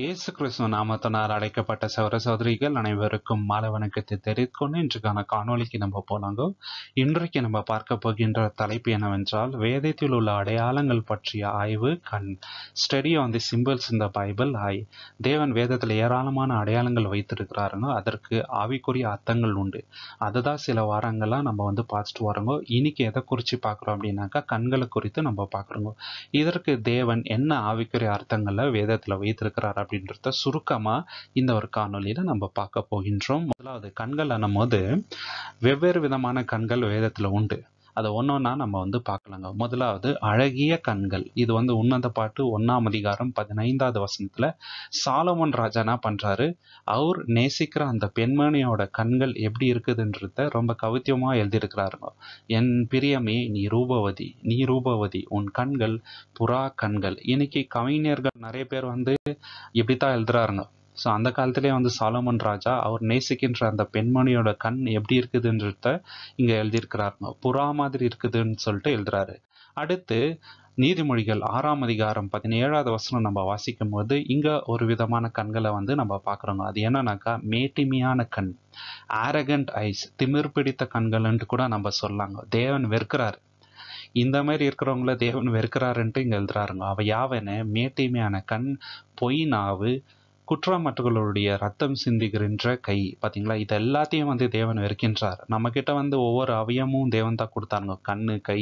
இயேசு கிறிஸ்துவ நாமத்தினால் அழைக்கப்பட்ட சகோதர சகோதரிகள் அனைவருக்கும் மாலை வணக்கத்தை தெரிவித்துக்கொண்டு இன்றைக்கான காணொளிக்கு நம்ம போலாங்க இன்றைக்கு நம்ம பார்க்க போகின்ற தலைப்பு என்னவென்றால் வேதத்தில் உள்ள அடையாளங்கள் பற்றிய ஆய்வு கண் ஸ்டடி ஆன் தி சிம்பிள்ஸ் இந்த பைபிள் ஐ தேவன் வேதத்தில் ஏராளமான அடையாளங்கள் வைத்திருக்கிறாருங்க அதற்கு ஆவிக்குரிய அர்த்தங்கள் உண்டு அதை தான் சில வாரங்களாக நம்ம வந்து பார்த்துட்டு வரோங்க இன்னைக்கு எதை குறித்து பார்க்குறோம் அப்படின்னாக்கா கண்களை குறித்து நம்ம பார்க்குறோங்க இதற்கு தேவன் என்ன ஆவிக்குரிய அர்த்தங்களை வேதத்தில் வைத்திருக்கிறார் அப்படின்றத சுருக்கமாக இந்த ஒரு காணொலியில் நம்ம பார்க்க போகின்றோம் முதலாவது கண்கள் போது வெவ்வேறு விதமான கண்கள் வேதத்தில் உண்டு அதை ஒன்றொன்னா நம்ம வந்து பார்க்கலாங்க முதலாவது அழகிய கண்கள் இது வந்து உன்னத பாட்டு ஒன்னாம் அதிகாரம் பதினைந்தாவது வசனத்துல சாலமன் ராஜா என்ன பண்றாரு அவர் நேசிக்கிற அந்த பெண்மணியோட கண்கள் எப்படி இருக்குதுன்றத ரொம்ப கவித்தியமா எழுதியிருக்கிறாருங்க என் பிரியமே நீ ரூபவதி நீ ரூபவதி உன் கண்கள் புறா கண்கள் இன்னைக்கு கவிஞர்கள் நிறைய பேர் வந்து இப்படித்தான் எழுதுறாருங்க ஸோ அந்த காலத்திலே வந்து சாலமன் ராஜா அவர் நேசிக்கின்ற அந்த பெண்மணியோட கண் எப்படி இருக்குதுன்றத இங்கே எழுதியிருக்கிறாருங்க புறா மாதிரி இருக்குதுன்னு சொல்லிட்டு எழுதுறாரு அடுத்து நீதிமொழிகள் ஆறாம் அதிகாரம் பதினேழாவது வசனம் நம்ம வாசிக்கும் போது இங்க ஒரு விதமான கண்களை வந்து நம்ம பார்க்குறோங்க அது என்னன்னாக்கா மேட்டிமையான கண் ஆரகண்ட் ஐஸ் திமிர் பிடித்த கண்கள்ன்ட்டு கூட நம்ம சொல்லாங்க தேவன் வெறுக்கிறாரு இந்த மாதிரி இருக்கிறவங்கள தேவன் வெறுக்கிறாருன்ட்டு இங்க எழுதுறாருங்க அவ யாவன மேட்டிமையான கண் பொய் நாவு குற்றமற்றவர்களுடைய ரத்தம் சிந்துகின்ற கை பார்த்தீங்களா இது எல்லாத்தையும் வந்து தேவன் வெறுக்கின்றார் நம்ம கிட்ட வந்து ஒவ்வொரு அவயமும் தேவன் தான் கொடுத்தாருங்க கண்ணு கை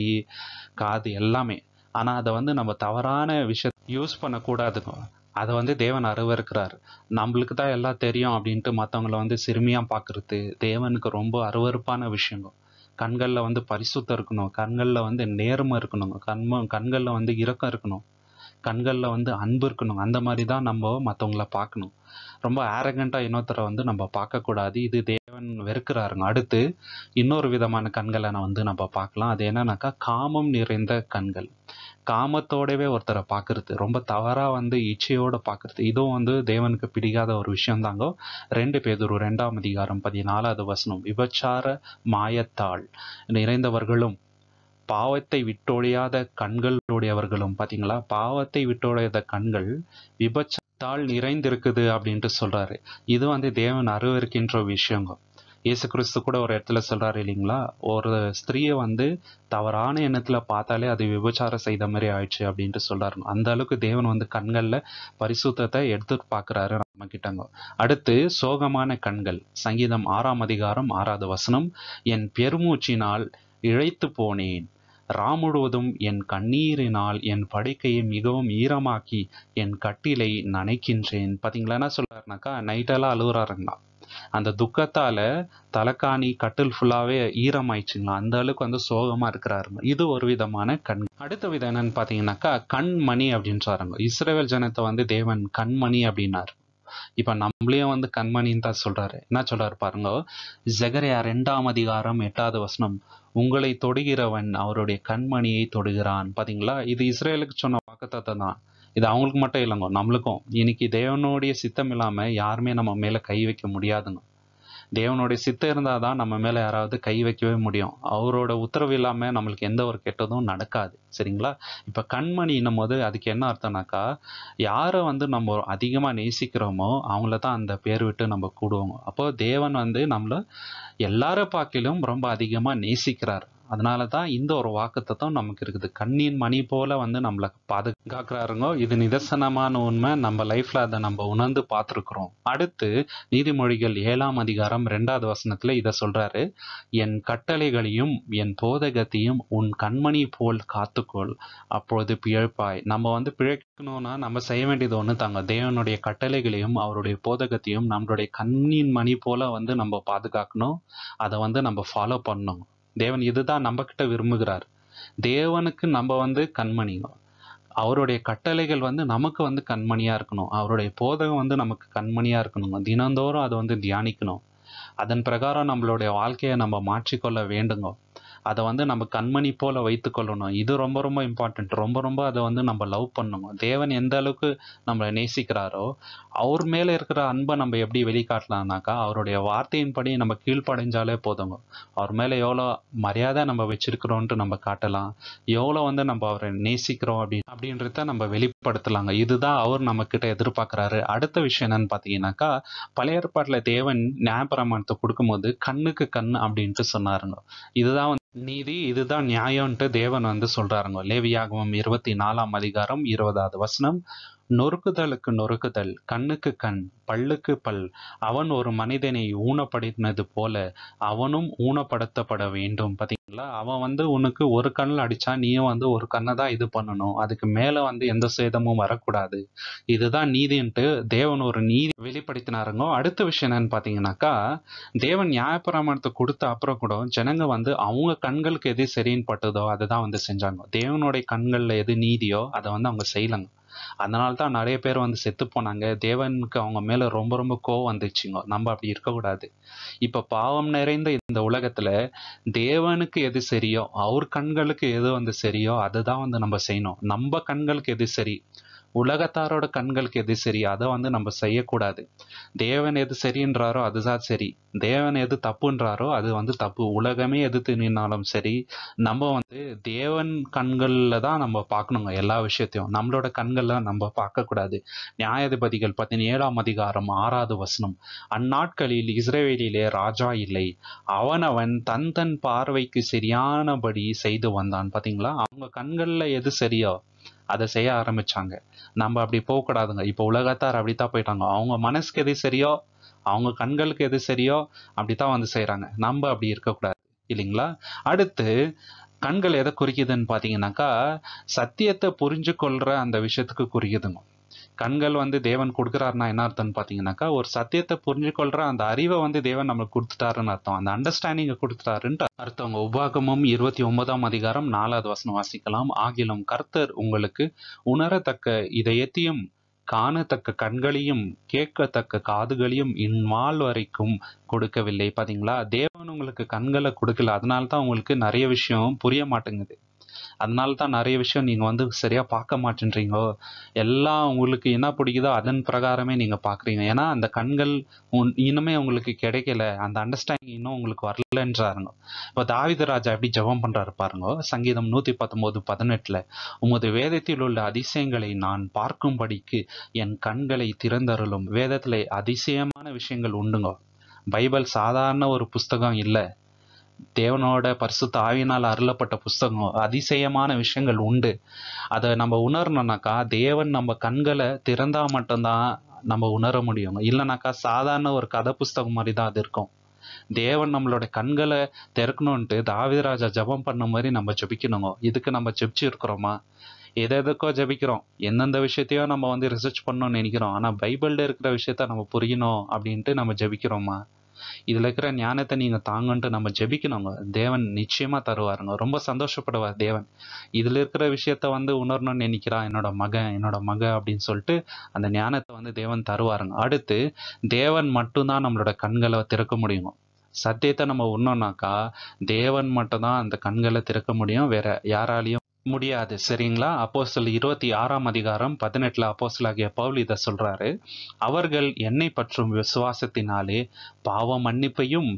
காது எல்லாமே ஆனா அதை வந்து நம்ம தவறான விஷயம் யூஸ் பண்ணக்கூடாதுங்க அதை வந்து தேவன் அருவருக்கிறார் நம்மளுக்கு தான் எல்லாம் தெரியும் அப்படின்ட்டு மற்றவங்கள வந்து சிறுமியாக பார்க்கறது தேவனுக்கு ரொம்ப அருவருப்பான விஷயங்க கண்களில் வந்து பரிசுத்தம் இருக்கணும் கண்களில் வந்து நேர்மை இருக்கணுங்க கண்ம கண்களில் வந்து இரக்கம் இருக்கணும் கண்களில் வந்து அன்பு இருக்கணும் அந்த மாதிரி தான் நம்ம மற்றவங்கள பார்க்கணும் ரொம்ப ஆரகண்ட்டாக இன்னொருத்தரை வந்து நம்ம பார்க்கக்கூடாது இது தேவன் வெறுக்கிறாருங்க அடுத்து இன்னொரு விதமான கண்களை நான் வந்து நம்ம பார்க்கலாம் அது என்னன்னாக்கா காமம் நிறைந்த கண்கள் காமத்தோடவே ஒருத்தரை பார்க்கறது ரொம்ப தவறாக வந்து இச்சையோட பார்க்கறது இதுவும் வந்து தேவனுக்கு பிடிக்காத ஒரு விஷயம் தாங்க ரெண்டு பேர் ஒரு ரெண்டாம் அதிகாரம் பதினாலாவது வசனம் விபச்சார மாயத்தாள் நிறைந்தவர்களும் பாவத்தை விட்டொழியாத கண்களுடையவர்களும் பார்த்தீங்களா பாவத்தை விட்டொழியாத கண்கள் விபச்சாரத்தால் நிறைந்திருக்குது அப்படின்ட்டு சொல்றாரு இது வந்து தேவன் அருவருக்கின்ற விஷயங்க இயேசு கிறிஸ்து கூட ஒரு இடத்துல சொல்றாரு இல்லைங்களா ஒரு ஸ்திரீயை வந்து தவறான எண்ணத்துல பார்த்தாலே அது விபச்சாரம் செய்த மாதிரி ஆயிடுச்சு அப்படின்ட்டு சொல்றாரு அந்த அளவுக்கு தேவன் வந்து கண்கள்ல பரிசுத்தத்தை எடுத்து பார்க்கறாரு நம்ம கிட்டங்க அடுத்து சோகமான கண்கள் சங்கீதம் ஆறாம் அதிகாரம் ஆறாவது வசனம் என் பெருமூச்சினால் இழைத்து போனேன் ரா முழுவதும் என் கண்ணீரினால் என் படுக்கையை மிகவும் ஈரமாக்கி என் கட்டிலை நனைக்கின்றேன் பார்த்தீங்களா என்ன சொல்றாருனாக்கா நைட்டெல்லாம் அழுகுறாருங்களா அந்த துக்கத்தால தலைக்காணி கட்டில் ஃபுல்லாவே ஈரமாயிடுச்சுங்களா அந்த அளவுக்கு வந்து சோகமா இருக்கிறாருங்க இது ஒரு விதமான கண் அடுத்த விதம் என்னன்னு பாத்தீங்கன்னாக்கா கண்மணி அப்படின்றாருங்க இஸ்ரேல் ஜனத்தை வந்து தேவன் கண்மணி அப்படின்னாரு இப்ப நம்மளையும் வந்து கண்மணின்னு தான் சொல்றாரு என்ன சொல்றாரு பாருங்க ஜெகரியா ரெண்டாம் அதிகாரம் எட்டாவது வசனம் உங்களை தொடுகிறவன் அவருடைய கண்மணியை தொடுகிறான் பாத்தீங்களா இது இஸ்ரேலுக்கு சொன்ன வாக்குத்தத்தை தான் இது அவங்களுக்கு மட்டும் இல்லைங்க நம்மளுக்கும் இன்னைக்கு தேவனுடைய சித்தம் இல்லாம யாருமே நம்ம மேல கை வைக்க முடியாதுங்க தேவனுடைய சித்தம் இருந்தால் தான் நம்ம மேலே யாராவது கை வைக்கவே முடியும் அவரோட உத்தரவு இல்லாமல் நம்மளுக்கு எந்த ஒரு கெட்டதும் நடக்காது சரிங்களா இப்போ கண்மணின்னும் போது அதுக்கு என்ன அர்த்தம்னாக்கா யாரை வந்து நம்ம அதிகமாக நேசிக்கிறோமோ அவங்கள தான் அந்த பேர் விட்டு நம்ம கூடுவோங்க அப்போ தேவன் வந்து நம்மளை எல்லார பாக்கிலும் ரொம்ப அதிகமாக நேசிக்கிறார் அதனால தான் இந்த ஒரு வாக்குத்தத்தம் நமக்கு இருக்குது கண்ணின் மணி போல வந்து நம்மளை பாதுகாக்கிறாருங்க இது நிதர்சனமான உண்மை நம்ம லைஃப்ல அதை நம்ம உணர்ந்து பார்த்துருக்குறோம் அடுத்து நீதிமொழிகள் ஏழாம் அதிகாரம் ரெண்டாவது வசனத்துல இதை சொல்றாரு என் கட்டளைகளையும் என் போதகத்தையும் உன் கண்மணி போல் காத்துக்கொள் அப்பொழுது பிழைப்பாய் நம்ம வந்து பிழைக்கணும்னா நம்ம செய்ய வேண்டியது ஒன்று தாங்க தேவனுடைய கட்டளைகளையும் அவருடைய போதகத்தையும் நம்மளுடைய கண்ணின் மணி போல வந்து நம்ம பாதுகாக்கணும் அதை வந்து நம்ம ஃபாலோ பண்ணணும் தேவன் இதுதான் நம்ம கிட்ட விரும்புகிறார் தேவனுக்கு நம்ம வந்து கண்மணிங்க அவருடைய கட்டளைகள் வந்து நமக்கு வந்து கண்மணியா இருக்கணும் அவருடைய போதகம் வந்து நமக்கு கண்மணியா இருக்கணுங்க தினந்தோறும் அதை வந்து தியானிக்கணும் அதன் பிரகாரம் நம்மளுடைய வாழ்க்கையை நம்ம மாற்றிக்கொள்ள வேண்டுங்க அதை வந்து நம்ம கண்மணி போல வைத்து கொள்ளணும் இது ரொம்ப ரொம்ப இம்பார்ட்டன்ட் ரொம்ப ரொம்ப அதை வந்து நம்ம லவ் பண்ணணும் தேவன் எந்த அளவுக்கு நம்மளை நேசிக்கிறாரோ அவர் மேலே இருக்கிற அன்பை நம்ம எப்படி வெளிக்காட்டலாம்னாக்கா அவருடைய வார்த்தையின்படி நம்ம கீழ்ப்படைஞ்சாலே போதுங்க அவர் மேலே எவ்வளோ மரியாதை நம்ம வச்சிருக்கிறோன்ட்டு நம்ம காட்டலாம் எவ்வளோ வந்து நம்ம அவரை நேசிக்கிறோம் அப்படி அப்படின்றத நம்ம வெளி படுத்தலாங்க இதுதான் அவர் நம்ம கிட்ட எதிர்பார்க்கிறாரு அடுத்த விஷயம் என்னன்னு பாத்தீங்கன்னாக்கா பழைய ஏற்பாட்டுல தேவன் நியாயப்பிரமாணத்தை கொடுக்கும்போது கண்ணுக்கு கண் அப்படின்ட்டு சொன்னாருங்க இதுதான் வந்து நீதி இதுதான் நியாயம்ன்ட்டு தேவன் வந்து சொல்றாருங்க லேவியாகமம் இருபத்தி நாலாம் அதிகாரம் இருபதாவது வசனம் நொறுக்குதலுக்கு நொறுக்குதல் கண்ணுக்கு கண் பல்லுக்கு பல் அவன் ஒரு மனிதனை ஊனப்படுத்தினது போல அவனும் ஊனப்படுத்தப்பட வேண்டும் பாத்தீங்களா அவன் வந்து உனக்கு ஒரு கண்ணில் அடிச்சா நீயும் வந்து ஒரு கண்ணை தான் இது பண்ணணும் அதுக்கு மேல வந்து எந்த சேதமும் வரக்கூடாது இதுதான் நீதின்ட்டு தேவன் ஒரு நீதி வெளிப்படுத்தினாருங்க அடுத்த விஷயம் என்னன்னு பாத்தீங்கன்னாக்கா தேவன் நியாயப்பிரமாணத்தை கொடுத்த அப்புறம் கூட ஜனங்க வந்து அவங்க கண்களுக்கு எது சரின்னு பட்டதோ அதை தான் வந்து செஞ்சாங்க தேவனுடைய கண்கள்ல எது நீதியோ அதை வந்து அவங்க செய்யலங்க அதனால தான் நிறைய பேர் வந்து செத்து போனாங்க தேவனுக்கு அவங்க மேல ரொம்ப ரொம்ப கோவம் வந்துச்சுங்க நம்ம அப்படி இருக்கக்கூடாது இப்ப பாவம் நிறைந்த இந்த உலகத்துல தேவனுக்கு எது சரியோ அவர் கண்களுக்கு எது வந்து சரியோ அதை தான் வந்து நம்ம செய்யணும் நம்ம கண்களுக்கு எது சரி உலகத்தாரோட கண்களுக்கு எது சரி அதை வந்து நம்ம செய்யக்கூடாது தேவன் எது சரின்றாரோ அதுதான் சரி தேவன் எது தப்புன்றாரோ அது வந்து தப்பு உலகமே எதிர்த்து நின்னாலும் சரி நம்ம வந்து தேவன் கண்கள்ல தான் நம்ம பார்க்கணுங்க எல்லா விஷயத்தையும் நம்மளோட கண்கள்ல நம்ம பார்க்கக்கூடாது நியாயாதிபதிகள் பதினேழாம் அதிகாரம் ஆறாவது வசனம் அந்நாட்களில் இஸ்ரேவேலிலே ராஜா இல்லை அவனவன் தன் தன் பார்வைக்கு சரியானபடி செய்து வந்தான் பாத்தீங்களா அவங்க கண்கள்ல எது சரியோ அதை செய்ய ஆரம்பிச்சாங்க நம்ம அப்படி போகக்கூடாதுங்க இப்போ உலகத்தார் அப்படித்தான் போயிட்டாங்க அவங்க மனசுக்கு எது சரியோ அவங்க கண்களுக்கு எது சரியோ அப்படித்தான் வந்து செய்றாங்க நம்ம அப்படி இருக்கக்கூடாது இல்லைங்களா அடுத்து கண்கள் எதை குறிக்குதுன்னு பார்த்தீங்கன்னாக்கா சத்தியத்தை புரிஞ்சு கொள்ற அந்த விஷயத்துக்கு குறிக்குதுங்க கண்கள் வந்து தேவன் கொடுக்குறாருன்னா என்ன அர்த்தம்னு பார்த்தீங்கன்னாக்கா ஒரு சத்தியத்தை புரிஞ்சு கொள்ற அந்த அறிவை வந்து தேவன் நம்மளுக்கு கொடுத்துட்டாருன்னு அர்த்தம் அந்த அண்டர்ஸ்டாண்டிங்கை கொடுத்துட்டாருன்ட்டு அர்த்தம் உபாகமும் இருபத்தி ஒன்பதாம் அதிகாரம் நாலாவது வசனம் வாசிக்கலாம் ஆகிலும் கர்த்தர் உங்களுக்கு உணரத்தக்க இதயத்தையும் காணத்தக்க கண்களையும் கேட்கத்தக்க காதுகளையும் இந்நாள் வரைக்கும் கொடுக்கவில்லை பாத்தீங்களா தேவன் உங்களுக்கு கண்களை கொடுக்கல அதனால தான் உங்களுக்கு நிறைய விஷயம் புரிய மாட்டேங்குது அதனால தான் நிறைய விஷயம் நீங்க வந்து சரியா பார்க்க மாட்டேன்றீங்கோ எல்லாம் உங்களுக்கு என்ன பிடிக்குதோ அதன் பிரகாரமே நீங்க பாக்குறீங்க ஏன்னா அந்த கண்கள் உன்- இன்னுமே உங்களுக்கு கிடைக்கல அந்த அண்டர்ஸ்டாண்டிங் இன்னும் உங்களுக்கு வரலன்றாருங்க இப்போ தாவித ராஜா எப்படி ஜெபம் பண்றாரு பாருங்க சங்கீதம் நூத்தி பத்தொன்பது பதினெட்டுல உமது வேதத்தில் உள்ள அதிசயங்களை நான் பார்க்கும்படிக்கு என் கண்களை திறந்தருளும் வேதத்துல அதிசயமான விஷயங்கள் உண்டுங்க பைபிள் சாதாரண ஒரு புஸ்தகம் இல்ல தேவனோட பரிசுத்த ஆவியினால் அருளப்பட்ட புஸ்தகம் அதிசயமான விஷயங்கள் உண்டு அதை நம்ம உணரணும்னாக்கா தேவன் நம்ம கண்களை திறந்தா மட்டும்தான் நம்ம உணர முடியும் இல்லைனாக்கா சாதாரண ஒரு கதை புஸ்தகம் மாதிரி தான் அது இருக்கும் தேவன் நம்மளோட கண்களை திறக்கணும்ன்ட்டு தாவிதராஜா ஜெபம் பண்ண மாதிரி நம்ம ஜெபிக்கணுங்க இதுக்கு நம்ம ஜெபிச்சு இருக்கிறோமா எது எதுக்கோ ஜெபிக்கிறோம் எந்தெந்த விஷயத்தையோ நம்ம வந்து ரிசர்ச் பண்ணணும்னு நினைக்கிறோம் ஆனா பைபிள்ல இருக்கிற விஷயத்த நம்ம புரியணும் அப்படின்ட்டு நம்ம ஜெபிக்கிறோமா இதுல இருக்கிற ஞானத்தை நீங்க தாங்கன்ட்டு நம்ம ஜெபிக்கணுங்க தேவன் நிச்சயமா தருவாருங்க ரொம்ப சந்தோஷப்படுவார் தேவன் இதுல இருக்கிற விஷயத்த வந்து உணரணும்னு நினைக்கிறான் என்னோட மகன் என்னோட மக அப்படின்னு சொல்லிட்டு அந்த ஞானத்தை வந்து தேவன் தருவாருங்க அடுத்து தேவன் மட்டும்தான் நம்மளோட கண்களை திறக்க முடியும் சத்தியத்தை நம்ம உண்ணோம்னாக்கா தேவன் மட்டும்தான் அந்த கண்களை திறக்க முடியும் வேற யாராலையும் முடியாது சரிங்களா அப்போஸ்தலர் இருபத்தி ஆறாம் அதிகாரம் பதினெட்டுல அப்போஸ்தலராகிய பவுல் இதை சொல்றாரு அவர்கள் என்னை பற்றும் விசுவாசத்தினாலே பாவ மன்னிப்பையும்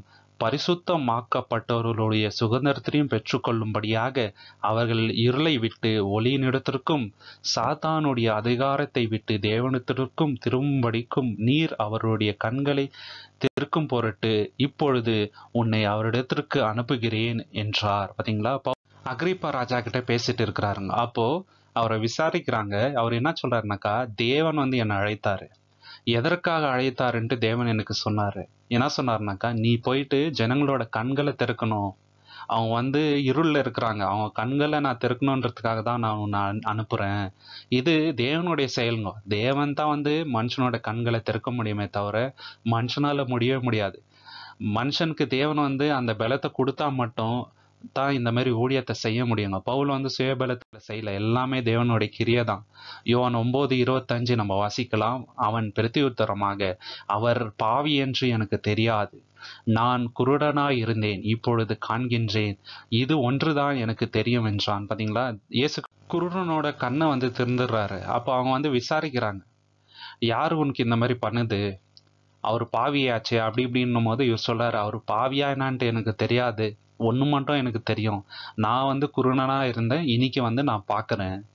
பரிசுத்தமாக்கப்பட்டவர்களுடைய சுதந்திரத்தையும் பெற்றுக்கொள்ளும்படியாக அவர்கள் இருளை விட்டு ஒளியினிடத்திற்கும் சாத்தானுடைய அதிகாரத்தை விட்டு தேவனிடத்திற்கும் திரும்படிக்கும் நீர் அவருடைய கண்களை திறக்கும் பொருட்டு இப்பொழுது உன்னை அவரிடத்திற்கு அனுப்புகிறேன் என்றார் பாத்தீங்களா பவுல் அக்ரிப்பா ராஜா கிட்ட பேசிட்டு இருக்கிறாருங்க அப்போ அவரை விசாரிக்கிறாங்க அவர் என்ன சொல்றாருனாக்கா தேவன் வந்து என்னை அழைத்தாரு எதற்காக அழைத்தாருன்ட்டு தேவன் எனக்கு சொன்னாரு என்ன சொன்னாருனாக்கா நீ போயிட்டு ஜனங்களோட கண்களை திறக்கணும் அவங்க வந்து இருள்ல இருக்கிறாங்க அவங்க கண்களை நான் திறக்கணுன்றதுக்காக தான் நான் உன்னை அனு- அனுப்புறேன் இது தேவனுடைய செயலுங்க தேவன் தான் வந்து மனுஷனோட கண்களை திறக்க முடியுமே தவிர மனுஷனால முடியவே முடியாது மனுஷனுக்கு தேவன் வந்து அந்த பலத்தை கொடுத்தா மட்டும் தான் இந்த மாதிரி ஊழியத்தை செய்ய முடியுங்க பவுல் வந்து சுயபலத்துல செய்யல எல்லாமே தேவனுடைய கிரியை தான் யோவான் ஒன்பது இருபத்தஞ்சு நம்ம வாசிக்கலாம் அவன் பிரதியுத்தரமாக அவர் பாவி என்று எனக்கு தெரியாது நான் குருடனாய் இருந்தேன் இப்பொழுது காண்கின்றேன் இது ஒன்றுதான் எனக்கு தெரியும் என்றான் பாத்தீங்களா இயேசு குருடனோட கண்ணை வந்து திறந்துடுறாரு அப்போ அவங்க வந்து விசாரிக்கிறாங்க யார் உனக்கு இந்த மாதிரி பண்ணுது அவர் பாவியாச்சே அப்படி இப்படின்னும் போது இவர் சொல்றாரு அவர் பாவியா என்னான்ட்டு எனக்கு தெரியாது ஒண்ணு மட்டும் எனக்கு தெரியும் நான் வந்து குருடனா இருந்தேன் இன்னைக்கு வந்து நான் பார்க்கறேன்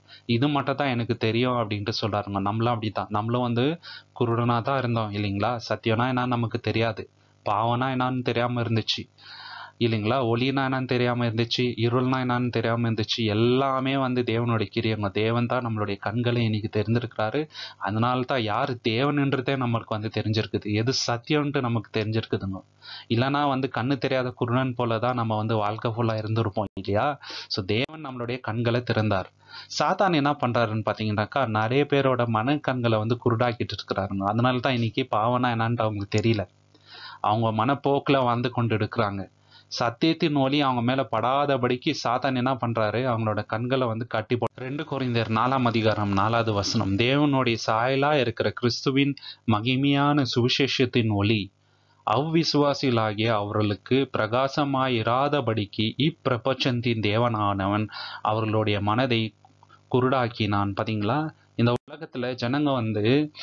இது மட்டும் தான் எனக்கு தெரியும் அப்படின்ட்டு சொல்கிறாருங்க நம்மளும் அப்படி தான் நம்மளும் வந்து குருடனாக தான் இருந்தோம் இல்லைங்களா சத்தியம்னா என்னன்னு நமக்கு தெரியாது பாவம்னா என்னன்னு தெரியாமல் இருந்துச்சு இல்லைங்களா ஒளினா என்னன்னு தெரியாமல் இருந்துச்சு இருள்னா என்னன்னு தெரியாமல் இருந்துச்சு எல்லாமே வந்து தேவனுடைய கிரியங்க தேவன் தான் நம்மளுடைய கண்களை இன்னைக்கு தெரிஞ்சிருக்கிறாரு அதனால தான் யார் தேவன்ன்றதே நம்மளுக்கு வந்து தெரிஞ்சிருக்குது எது சத்தியம்ன்ட்டு நமக்கு தெரிஞ்சிருக்குதுங்க இல்லைன்னா வந்து கண்ணு தெரியாத குருணன் போல தான் நம்ம வந்து வாழ்க்கை ஃபுல்லாக இருந்திருப்போம் இல்லையா ஸோ தேவன் நம்மளுடைய கண்களை திறந்தார் சாத்தான் என்ன பண்றாருன்னு பார்த்தீங்கன்னாக்கா நிறைய பேரோட மன கண்களை வந்து குருடாக்கிட்டு இருக்கிறாருங்க அதனால தான் இன்னைக்கு பாவனா என்னன்ட்டு அவங்களுக்கு தெரியல அவங்க மனப்போக்கில் வந்து கொண்டு இருக்கிறாங்க சத்தியத்தின் ஒளி அவங்க மேல படாதபடிக்கு சாத்தான் என்ன பண்றாரு அவங்களோட கண்களை வந்து கட்டி போ ரெண்டு குறைந்தர் நாலாம் அதிகாரம் நாலாவது வசனம் தேவனுடைய சாயலா இருக்கிற கிறிஸ்துவின் மகிமையான சுவிசேஷத்தின் ஒளி அவ்விசுவாசிகளாகிய அவர்களுக்கு பிரகாசமாயிராதபடிக்கு இப்பிரபஞ்சத்தின் தேவனானவன் அவர்களுடைய மனதை குருடாக்கினான் பாத்தீங்களா இந்த உலகத்துல ஜனங்க வந்து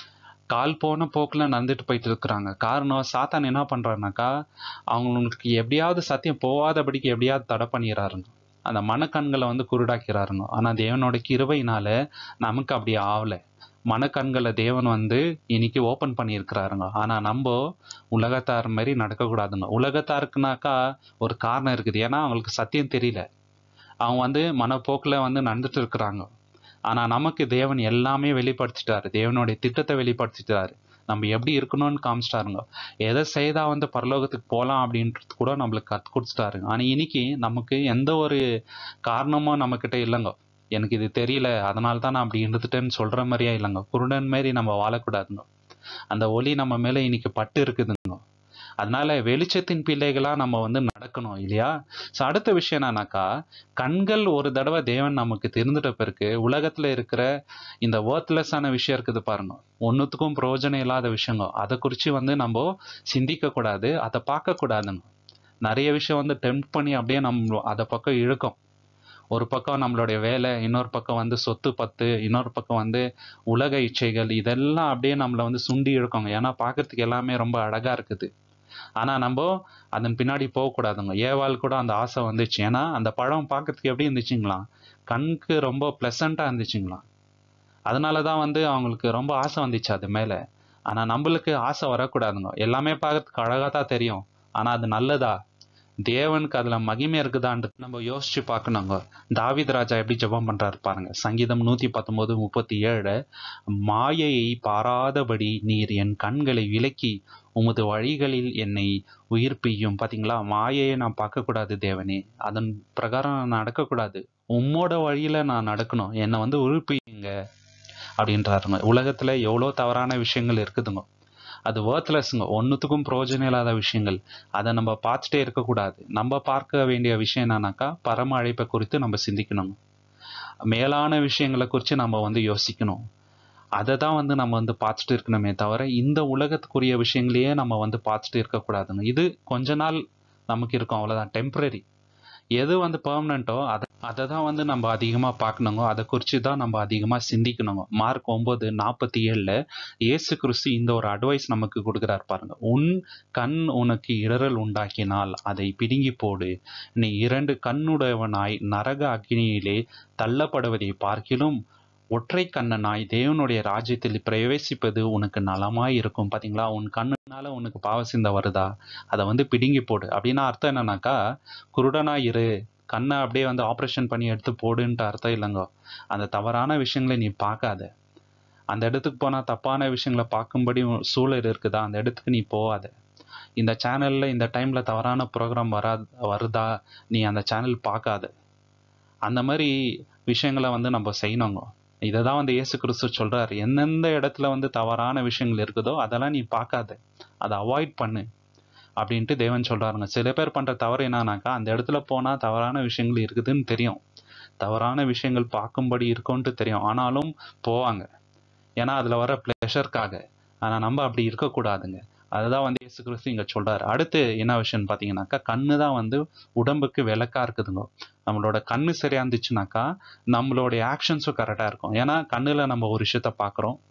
கால் போன போக்குல நடந்துட்டு போயிட்டு இருக்கிறாங்க காரணம் சாத்தான் என்ன பண்றாருனாக்கா அவங்களுக்கு எப்படியாவது சத்தியம் போகாதபடிக்கு எப்படியாவது தடை பண்ணிடுறாருங்க அந்த மனக்கண்களை வந்து குருடாக்கிறாருங்க ஆனா தேவனோட கிருபையினால நமக்கு அப்படி ஆகல மனக்கண்களை தேவன் வந்து இன்னைக்கு ஓப்பன் பண்ணியிருக்கிறாருங்க ஆனா நம்ம உலகத்தார் மாதிரி நடக்கக்கூடாதுங்க உலகத்தாருக்குனாக்கா ஒரு காரணம் இருக்குது ஏன்னா அவங்களுக்கு சத்தியம் தெரியல அவங்க வந்து மனப்போக்கில் வந்து நடந்துட்டு இருக்கிறாங்க ஆனா நமக்கு தேவன் எல்லாமே வெளிப்படுத்திட்டாரு தேவனுடைய திட்டத்தை வெளிப்படுத்திட்டாரு நம்ம எப்படி இருக்கணும்னு காமிச்சிட்டாருங்க எதை செய்தா வந்து பரலோகத்துக்கு போகலாம் அப்படின்றது கூட நம்மளுக்கு கற்றுக் கொடுத்துட்டாருங்க ஆனால் இன்னைக்கு நமக்கு எந்த ஒரு காரணமும் நம்மக்கிட்ட இல்லைங்க எனக்கு இது தெரியல அதனால தான் நான் அப்படி இருந்துட்டேன்னு சொல்ற மாதிரியா இல்லைங்க குருடன் மாரி நம்ம வாழக்கூடாதுங்க அந்த ஒளி நம்ம மேல இன்னைக்கு பட்டு இருக்குதுங்க அதனால வெளிச்சத்தின் பிள்ளைகளா நம்ம வந்து நடக்கணும் இல்லையா ஸோ அடுத்த விஷயம் என்னன்னாக்கா கண்கள் ஒரு தடவை தேவன் நமக்கு தெரிந்துட்ட பிறகு உலகத்துல இருக்கிற இந்த ஒர்த்லெஸ்ஸான விஷயம் இருக்குது பாருங்க ஒன்றுத்துக்கும் பிரயோஜனம் இல்லாத விஷயங்க அதை குறித்து வந்து நம்ம சிந்திக்க கூடாது அதை பார்க்க கூடாதுங்க நிறைய விஷயம் வந்து டெம்ப் பண்ணி அப்படியே நம்ம அதை பக்கம் இழுக்கும் ஒரு பக்கம் நம்மளுடைய வேலை இன்னொரு பக்கம் வந்து சொத்து பத்து இன்னொரு பக்கம் வந்து உலக இச்சைகள் இதெல்லாம் அப்படியே நம்மளை வந்து சுண்டி இழுக்கோங்க ஏன்னா பார்க்கறதுக்கு எல்லாமே ரொம்ப அழகா இருக்குது ஆனா நம்ம அதன் பின்னாடி போகக்கூடாதுங்க ஏவாள் கூட அந்த ஆசை வந்துச்சு ஏன்னா அந்த பழம் பார்க்கறதுக்கு எப்படி இருந்துச்சுங்களாம் கண்ணுக்கு ரொம்ப ப்ளசண்ட்டாக இருந்துச்சுங்களாம் அதனால தான் வந்து அவங்களுக்கு ரொம்ப ஆசை வந்துச்சு அது மேலே ஆனால் நம்மளுக்கு ஆசை வரக்கூடாதுங்க எல்லாமே பார்க்கறதுக்கு அழகாக தான் தெரியும் ஆனால் அது நல்லதா தேவனுக்கு அதுல மகிமை இருக்குதான்னு நம்ம யோசிச்சு பார்க்கணுங்க தாவீது ராஜா எப்படி ஜெபம் பண்றாரு பாருங்க சங்கீதம் நூத்தி பத்தொன்பது முப்பத்தி ஏழு மாயையை பாராதபடி நீர் என் கண்களை விலக்கி உமது வழிகளில் என்னை உயிர்ப்பியும் பாத்தீங்களா மாயையை நான் பார்க்கக்கூடாது தேவனே அதன் பிரகாரம் நான் நடக்கக்கூடாது உம்மோட வழியில நான் நடக்கணும் என்னை வந்து உயிர்ப்பியுங்க அப்படின்றாருங்க உலகத்துல எவ்வளோ தவறான விஷயங்கள் இருக்குதுங்க அது ஒர்த்லெஸ்ங்க ஒன்றுத்துக்கும் பிரயோஜனம் இல்லாத விஷயங்கள் அதை நம்ம பார்த்துட்டே இருக்கக்கூடாது நம்ம பார்க்க வேண்டிய விஷயம் என்னன்னாக்கா பரம அழைப்பை குறித்து நம்ம சிந்திக்கணும் மேலான விஷயங்களை குறித்து நம்ம வந்து யோசிக்கணும் அதை தான் வந்து நம்ம வந்து பார்த்துட்டு இருக்கணுமே தவிர இந்த உலகத்துக்குரிய விஷயங்களையே நம்ம வந்து பார்த்துட்டு இருக்கக்கூடாதுங்க இது கொஞ்ச நாள் நமக்கு இருக்கும் அவ்வளோதான் டெம்பரரி எது வந்து பெர்மனண்ட்டோ அதை அதை தான் வந்து நம்ம அதிகமாக பார்க்கணுங்க அதை குறித்து தான் நம்ம அதிகமாக சிந்திக்கணுங்க மார்க் ஒம்பது நாற்பத்தி ஏழில் இயேசு கிறிஸ்து இந்த ஒரு அட்வைஸ் நமக்கு கொடுக்குறாரு பாருங்க உன் கண் உனக்கு இடரல் உண்டாக்கினால் அதை பிடுங்கி போடு நீ இரண்டு கண்ணுடையவனாய் நரக அக்னியிலே தள்ளப்படுவதை பார்க்கிலும் ஒற்றை கண்ணனாய் தேவனுடைய ராஜ்யத்தில் பிரவேசிப்பது உனக்கு நலமாய் இருக்கும் பாத்தீங்களா உன் கண்ணுனால உனக்கு பாவ சிந்த வருதா அதை வந்து பிடுங்கி போடு அப்படின்னா அர்த்தம் என்னன்னாக்கா குருடனா இரு கண்ணை அப்படியே வந்து ஆப்ரேஷன் பண்ணி எடுத்து போடுன்ட்டு அர்த்தம் இல்லைங்க அந்த தவறான விஷயங்களை நீ பார்க்காத அந்த இடத்துக்கு போனா தப்பான விஷயங்களை பார்க்கும்படி உன் சூழல் இருக்குதா அந்த இடத்துக்கு நீ போகாத இந்த சேனல்ல இந்த டைம்ல தவறான ப்ரோக்ராம் வரா வருதா நீ அந்த சேனல் பார்க்காத அந்த மாதிரி விஷயங்களை வந்து நம்ம செய்யணுங்க இதை தான் வந்து இயேசு கிறிஸ்து சொல்றாரு எந்தெந்த இடத்துல வந்து தவறான விஷயங்கள் இருக்குதோ அதெல்லாம் நீ பார்க்காத அதை அவாய்ட் பண்ணு அப்படின்ட்டு தேவன் சொல்றாருங்க சில பேர் பண்ற தவறு என்னன்னாக்கா அந்த இடத்துல போனா தவறான விஷயங்கள் இருக்குதுன்னு தெரியும் தவறான விஷயங்கள் பார்க்கும்படி இருக்கும்ட்டு தெரியும் ஆனாலும் போவாங்க ஏன்னா அதுல வர ப்ளஷருக்காக ஆனா நம்ம அப்படி இருக்கக்கூடாதுங்க அதுதான் வந்து இயேசு கிறிஸ்து இங்க சொல்றாரு அடுத்து என்ன விஷயம்னு பாத்தீங்கன்னாக்கா கண்ணு தான் வந்து உடம்புக்கு விளக்கா இருக்குதுங்க நம்மளோட கண்ணு சரியா இருந்துச்சுனாக்கா நம்மளுடைய ஆக்ஷன்ஸும் கரெக்டா இருக்கும் ஏன்னா கண்ணுல நம்ம ஒரு விஷயத்த பாக்குறோம்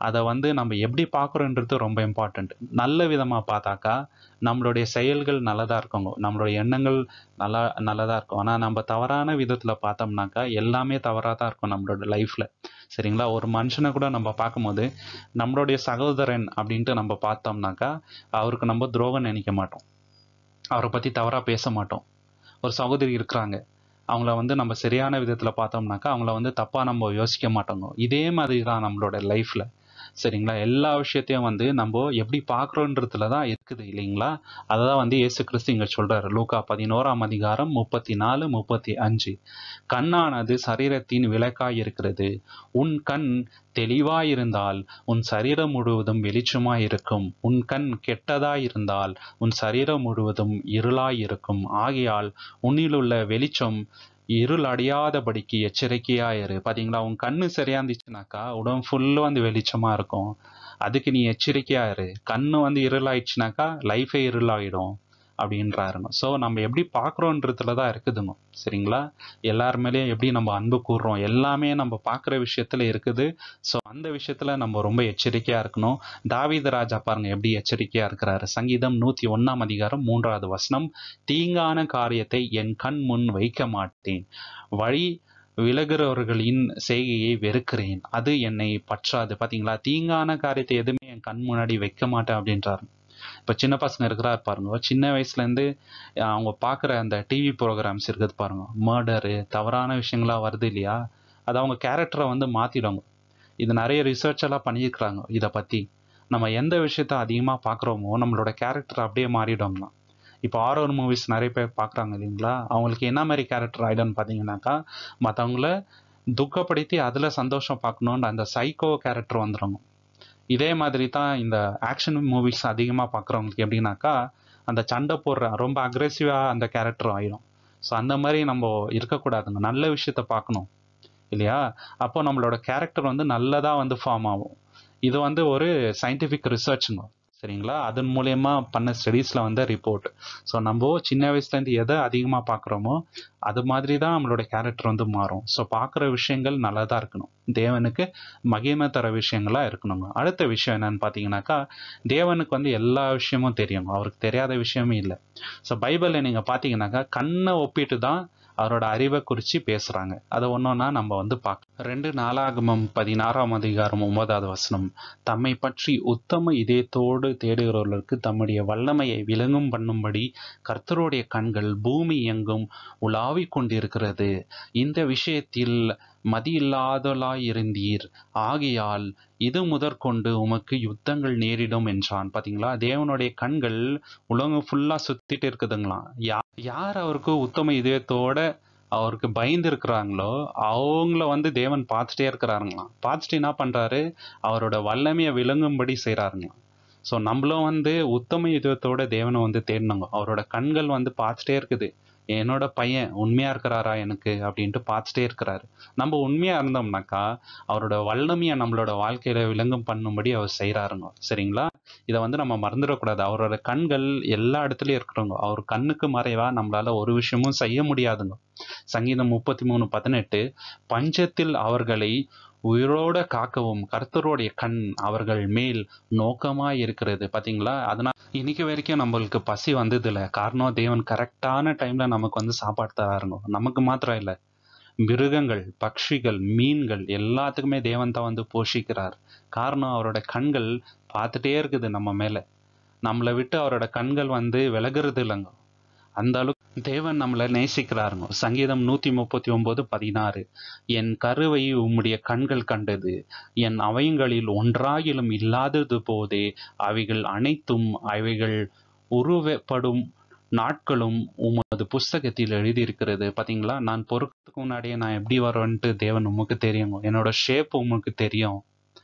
அதை வந்து நம்ம எப்படி பார்க்குறோன்றது ரொம்ப இம்பார்ட்டண்ட் நல்ல விதமாக பார்த்தாக்கா நம்மளுடைய செயல்கள் நல்லதாக இருக்குங்க நம்மளுடைய எண்ணங்கள் நல்லா நல்லதாக இருக்கும் ஆனால் நம்ம தவறான விதத்தில் பார்த்தோம்னாக்கா எல்லாமே தவறாக தான் இருக்கும் நம்மளோட லைஃப்பில் சரிங்களா ஒரு மனுஷனை கூட நம்ம பார்க்கும்போது நம்மளுடைய சகோதரன் அப்படின்ட்டு நம்ம பார்த்தோம்னாக்கா அவருக்கு நம்ம துரோகம் நினைக்க மாட்டோம் அவரை பற்றி தவறாக பேச மாட்டோம் ஒரு சகோதரி இருக்கிறாங்க அவங்கள வந்து நம்ம சரியான விதத்தில் பார்த்தோம்னாக்கா அவங்கள வந்து தப்பாக நம்ம யோசிக்க மாட்டோங்க இதே மாதிரி தான் நம்மளோட லைஃப்பில் சரிங்களா எல்லா விஷயத்தையும் வந்து நம்ம எப்படி பார்க்குறோன்றதுல தான் இருக்குது இல்லைங்களா அதை தான் வந்து இயேசு கிறிஸ்து இங்கே சொல்கிறார் லூக்கா பதினோராம் அதிகாரம் முப்பத்தி நாலு முப்பத்தி அஞ்சு கண்ணானது சரீரத்தின் விளக்காய் இருக்கிறது உன் கண் தெளிவாயிருந்தால் உன் சரீரம் முழுவதும் வெளிச்சமாய் இருக்கும் உன் கண் கெட்டதாய் இருந்தால் உன் சரீரம் முழுவதும் இருளாய் இருக்கும் ஆகையால் உன்னிலுள்ள வெளிச்சம் இருள் அடையாதபடிக்கு எச்சரிக்கையா இரு பாத்தீங்களா உன் கண்ணு சரியா இருந்துச்சுனாக்கா உடம்பு ஃபுல்லும் வந்து வெளிச்சமா இருக்கும் அதுக்கு நீ எச்சரிக்கையா இரு கண்ணு வந்து இருளாயிடுச்சுனாக்கா லைஃபே இருளாயிடும் அப்படின்றாருங்க ஸோ நம்ம எப்படி பார்க்குறோன்றதுல தான் இருக்குதுங்க சரிங்களா எல்லார் மேலேயும் எப்படி நம்ம அன்பு கூறுறோம் எல்லாமே நம்ம பார்க்குற விஷயத்துல இருக்குது ஸோ அந்த விஷயத்துல நம்ம ரொம்ப எச்சரிக்கையா இருக்கணும் தாவீது ராஜா பாருங்க எப்படி எச்சரிக்கையா இருக்கிறாரு சங்கீதம் நூத்தி ஒன்னாம் அதிகாரம் மூன்றாவது வசனம் தீங்கான காரியத்தை என் கண் முன் வைக்க மாட்டேன் வழி விலகுறவர்களின் செய்கையை வெறுக்கிறேன் அது என்னை பற்றாது பாத்தீங்களா தீங்கான காரியத்தை எதுவுமே என் கண் முன்னாடி வைக்க மாட்டேன் அப்படின்றாரு இப்போ சின்ன பசங்க இருக்கிறாரு பாருங்க சின்ன வயசுலேருந்து அவங்க பார்க்குற அந்த டிவி ப்ரோக்ராம்ஸ் இருக்குது பாருங்க மர்டரு தவறான விஷயங்களா வருது இல்லையா அது அவங்க கேரக்டரை வந்து மாற்றிடுவாங்க இது நிறைய ரிசர்ச் எல்லாம் பண்ணியிருக்கிறாங்க இதை பற்றி நம்ம எந்த விஷயத்த அதிகமாக பார்க்குறோமோ நம்மளோட கேரக்டர் அப்படியே மாறிடுவாங்களாம் இப்போ ஆரோர் மூவிஸ் நிறைய பேர் பார்க்குறாங்க இல்லைங்களா அவங்களுக்கு என்ன மாதிரி கேரக்டர் ஆகிடும்னு பார்த்தீங்கன்னாக்கா மற்றவங்கள துக்கப்படுத்தி அதில் சந்தோஷம் பார்க்கணுன்ற அந்த சைக்கோ கேரக்டர் வந்துடுங்க இதே மாதிரி தான் இந்த ஆக்ஷன் மூவிஸ் அதிகமாக பார்க்குறவங்களுக்கு எப்படின்னாக்கா அந்த சண்டை போடுற ரொம்ப அக்ரெசிவாக அந்த கேரக்டர் ஆயிடும் ஸோ அந்த மாதிரி நம்ம இருக்கக்கூடாதுங்க நல்ல விஷயத்த பார்க்கணும் இல்லையா அப்போ நம்மளோட கேரக்டர் வந்து நல்லதாக வந்து ஃபார்ம் ஆகும் இது வந்து ஒரு சயின்டிஃபிக் ரிசர்ச்சுங்க சரிங்களா அதன் மூலயமா பண்ண ஸ்டடீஸில் வந்த ரிப்போர்ட் ஸோ நம்ம சின்ன வயசுலேருந்து எதை அதிகமாக பார்க்குறோமோ அது மாதிரி தான் நம்மளோட கேரக்டர் வந்து மாறும் ஸோ பார்க்குற விஷயங்கள் நல்லதாக இருக்கணும் தேவனுக்கு மகிமை தர விஷயங்களாக இருக்கணுங்க அடுத்த விஷயம் என்னன்னு பார்த்தீங்கன்னாக்கா தேவனுக்கு வந்து எல்லா விஷயமும் தெரியும் அவருக்கு தெரியாத விஷயமே இல்லை ஸோ பைபிளில் நீங்கள் பார்த்தீங்கன்னாக்கா கண்ணை ஒப்பிட்டு தான் அவரோட அறிவை குறித்து பேசுகிறாங்க அதை ஒன்றொன்னா நம்ம வந்து பார்க்க ரெண்டு நாளாகமம் பதினாறாம் அதிகாரம் ஒன்பதாவது வசனம் தம்மை பற்றி உத்தம இதயத்தோடு தேடுகிறவர்களுக்கு தம்முடைய வல்லமையை விளங்கும் பண்ணும்படி கர்த்தருடைய கண்கள் பூமி எங்கும் உலாவிக் கொண்டிருக்கிறது இந்த விஷயத்தில் மதியில்லாதலாயிருந்தீர் ஆகையால் இது முதற்கொண்டு உமக்கு யுத்தங்கள் நேரிடும் என்றான் பாத்தீங்களா தேவனுடைய கண்கள் உலகம் ஃபுல்லா சுத்திட்டு இருக்குதுங்களாம் யா யார் அவருக்கு உத்தம இதயத்தோட அவருக்கு பயந்து இருக்கிறாங்களோ அவங்கள வந்து தேவன் பார்த்துட்டே இருக்கிறாருங்களாம் பார்த்துட்டு என்ன பண்றாரு அவரோட வல்லமையை விளங்கும்படி செய்கிறாருங்களாம் ஸோ நம்மளும் வந்து உத்தம இதயத்தோட தேவனை வந்து தேடணுங்க அவரோட கண்கள் வந்து பார்த்துட்டே இருக்குது என்னோட பையன் உண்மையா இருக்கிறாரா எனக்கு அப்படின்ட்டு பார்த்துட்டே இருக்கிறாரு நம்ம உண்மையா இருந்தோம்னாக்கா அவரோட வல்லமையை நம்மளோட வாழ்க்கையில விளங்கும் பண்ணும்படி அவர் செய்யறாருங்க சரிங்களா இதை வந்து நம்ம மறந்துடக்கூடாது அவரோட கண்கள் எல்லா இடத்துலயும் இருக்கிறவங்க அவர் கண்ணுக்கு மறைவா நம்மளால ஒரு விஷயமும் செய்ய முடியாதுங்க சங்கீதம் முப்பத்தி மூணு பதினெட்டு பஞ்சத்தில் அவர்களை உயிரோட காக்கவும் கர்த்தருடைய கண் அவர்கள் மேல் நோக்கமாய் இருக்கிறது பாத்தீங்களா அதனால இன்னைக்கு வரைக்கும் நம்மளுக்கு பசி வந்தது இல்லை காரணம் தேவன் கரெக்டான டைம்ல நமக்கு வந்து சாப்பாடு தராருங்க நமக்கு மாத்திரம் இல்லை மிருகங்கள் பட்சிகள் மீன்கள் எல்லாத்துக்குமே தேவன் தான் வந்து போஷிக்கிறார் காரணம் அவரோட கண்கள் பார்த்துட்டே இருக்குது நம்ம மேல நம்மளை விட்டு அவரோட கண்கள் வந்து விலகுறது இல்லைங்க அந்த அளவுக்கு தேவன் நம்மளை நேசிக்கிறாருங்க சங்கீதம் நூத்தி முப்பத்தி ஒன்பது பதினாறு என் கருவை உம்முடைய கண்கள் கண்டது என் அவயங்களில் ஒன்றாகிலும் இல்லாதது போதே அவைகள் அனைத்தும் அவைகள் உருவப்படும் நாட்களும் உமது புஸ்தகத்தில் எழுதியிருக்கிறது பாத்தீங்களா நான் பொறுக்கிறதுக்கு முன்னாடியே நான் எப்படி வருவேன்ட்டு தேவன் உமக்கு தெரியும் என்னோட ஷேப் உமக்கு தெரியும்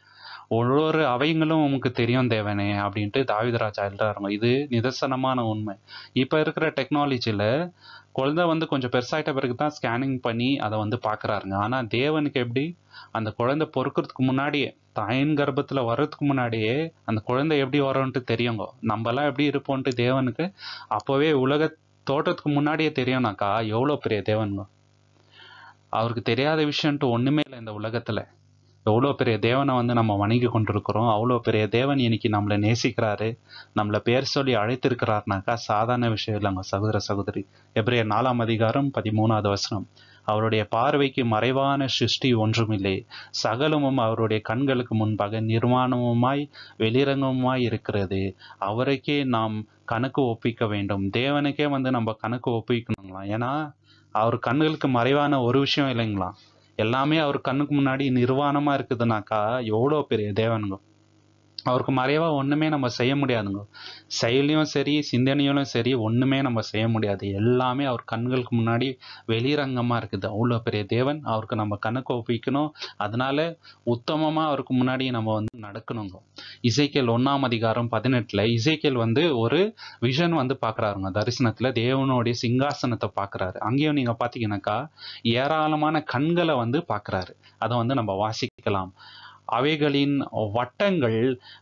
ஒரு ஒரு அவயங்களும் உமக்கு தெரியும் தேவனே அப்படின்ட்டு தாவிதராஜா எழுதுறாருங்க இது நிதர்சனமான உண்மை இப்போ இருக்கிற டெக்னாலஜியில் குழந்தை வந்து கொஞ்சம் பெருசாயிட்ட பிறகு தான் ஸ்கேனிங் பண்ணி அதை வந்து பார்க்குறாருங்க ஆனால் தேவனுக்கு எப்படி அந்த குழந்தை பொறுக்கிறதுக்கு முன்னாடியே தாயின் கர்ப்பத்தில் வர்றதுக்கு முன்னாடியே அந்த குழந்தை எப்படி வரும்ன்ட்டு தெரியுங்க நம்மலாம் எப்படி இருப்போம்ட்டு தேவனுக்கு அப்போவே உலக தோட்டத்துக்கு முன்னாடியே தெரியும்னாக்கா எவ்வளோ பெரிய தேவனுங்க அவருக்கு தெரியாத விஷயம்ட்டு ஒன்றுமே இல்லை இந்த உலகத்தில் எவ்வளோ பெரிய தேவனை வந்து நம்ம வணங்கி கொண்டிருக்கிறோம் அவ்வளோ பெரிய தேவன் இன்னைக்கு நம்மளை நேசிக்கிறாரு நம்மளை பேர் சொல்லி அழைத்திருக்கிறாருனாக்கா சாதாரண விஷயம் இல்லைங்க சகோதர சகோதரி எப்ரேயர் நாலாம் அதிகாரம் பதிமூணாவது வசனம் அவருடைய பார்வைக்கு மறைவான சிருஷ்டி ஒன்றுமில்லை சகலமும் அவருடைய கண்களுக்கு முன்பாக நிர்வாணமுமாய் வெளிரங்கமுமாய் இருக்கிறது அவருக்கே நாம் கணக்கு ஒப்பிக்க வேண்டும் தேவனுக்கே வந்து நம்ம கணக்கு ஒப்பிக்கணுங்களாம் ஏன்னா அவர் கண்களுக்கு மறைவான ஒரு விஷயம் இல்லைங்களா எல்லாமே அவர் கண்ணுக்கு முன்னாடி நிர்வாணமா இருக்குதுனாக்கா எவ்வளோ பெரிய தேவனுங்க அவருக்கு மறைவா ஒண்ணுமே நம்ம செய்ய முடியாதுங்க செயலையும் சரி சிந்தனையிலும் சரி ஒண்ணுமே நம்ம செய்ய முடியாது எல்லாமே அவர் கண்களுக்கு முன்னாடி வெளிரங்கமா இருக்குது அவ்வளோ பெரிய தேவன் அவருக்கு நம்ம கணக்கு ஒப்பிக்கணும் அதனால உத்தமமா அவருக்கு முன்னாடி நம்ம வந்து நடக்கணுங்க இசைக்கேல் ஒண்ணாம் அதிகாரம் பதினெட்டுல இசைக்கேல் வந்து ஒரு விஷன் வந்து பாக்குறாருங்க தரிசனத்துல தேவனுடைய சிங்காசனத்தை பாக்குறாரு அங்கேயும் நீங்க பாத்தீங்கன்னாக்கா ஏராளமான கண்களை வந்து பாக்குறாரு அதை வந்து நம்ம வாசிக்கலாம் அவைகளின் வட்டங்கள்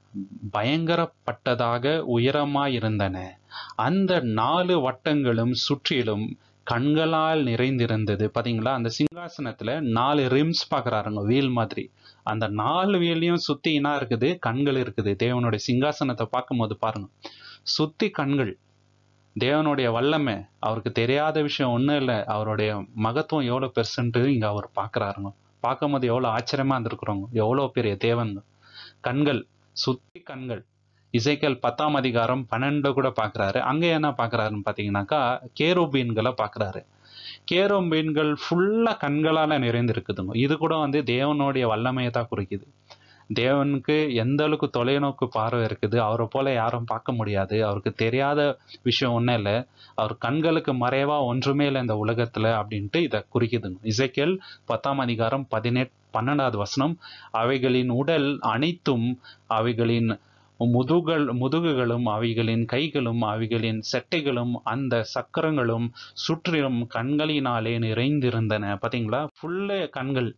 பயங்கரப்பட்டதாக உயரமாயிருந்தன அந்த நாலு வட்டங்களும் சுற்றிலும் கண்களால் நிறைந்திருந்தது பாத்தீங்களா அந்த சிங்காசனத்துல நாலு ரிம்ஸ் பாக்குறாருங்க வீல் மாதிரி அந்த நாலு வீலையும் சுத்தி என்ன இருக்குது கண்கள் இருக்குது தேவனுடைய சிங்காசனத்தை பார்க்கும்போது பாருங்க சுத்தி கண்கள் தேவனுடைய வல்லமை அவருக்கு தெரியாத விஷயம் ஒண்ணும் இல்லை அவருடைய மகத்துவம் எவ்வளவு பெருசுன்ட்டு இங்க அவர் பாக்குறாருங்க பார்க்கும்போது எவ்வளவு ஆச்சரியமா இருந்திருக்கிறோங்க எவ்வளவு பெரிய தேவன் கண்கள் சுத்தி கண்கள் இசைக்கல் பத்தாம் அதிகாரம் பன்னெண்டு கூட பாக்குறாரு அங்க என்ன பாக்குறாருன்னு பாத்தீங்கன்னாக்கா கேரோபீன்களை பாக்குறாரு கேரோபீன்கள் ஃபுல்லா கண்களால நிறைந்திருக்குதுங்க இது கூட வந்து தேவனுடைய வல்லமையை தான் குறிக்குது தேவனுக்கு எந்த அளவுக்கு தொலைநோக்கு பார்வை இருக்குது அவரை போல யாரும் பார்க்க முடியாது அவருக்கு தெரியாத விஷயம் ஒன்றும் இல்லை அவர் கண்களுக்கு மறைவா ஒன்றுமே இல்லை இந்த உலகத்துல அப்படின்ட்டு இதை குறிக்குதுங்க இசைக்கேல் பத்தாம் அதிகாரம் பதினெட் பன்னெண்டாவது வசனம் அவைகளின் உடல் அனைத்தும் அவைகளின் முதுகள் முதுகுகளும் அவைகளின் கைகளும் அவைகளின் செட்டைகளும் அந்த சக்கரங்களும் சுற்றிலும் கண்களினாலே நிறைந்திருந்தன பாத்தீங்களா ஃபுல்லு கண்கள்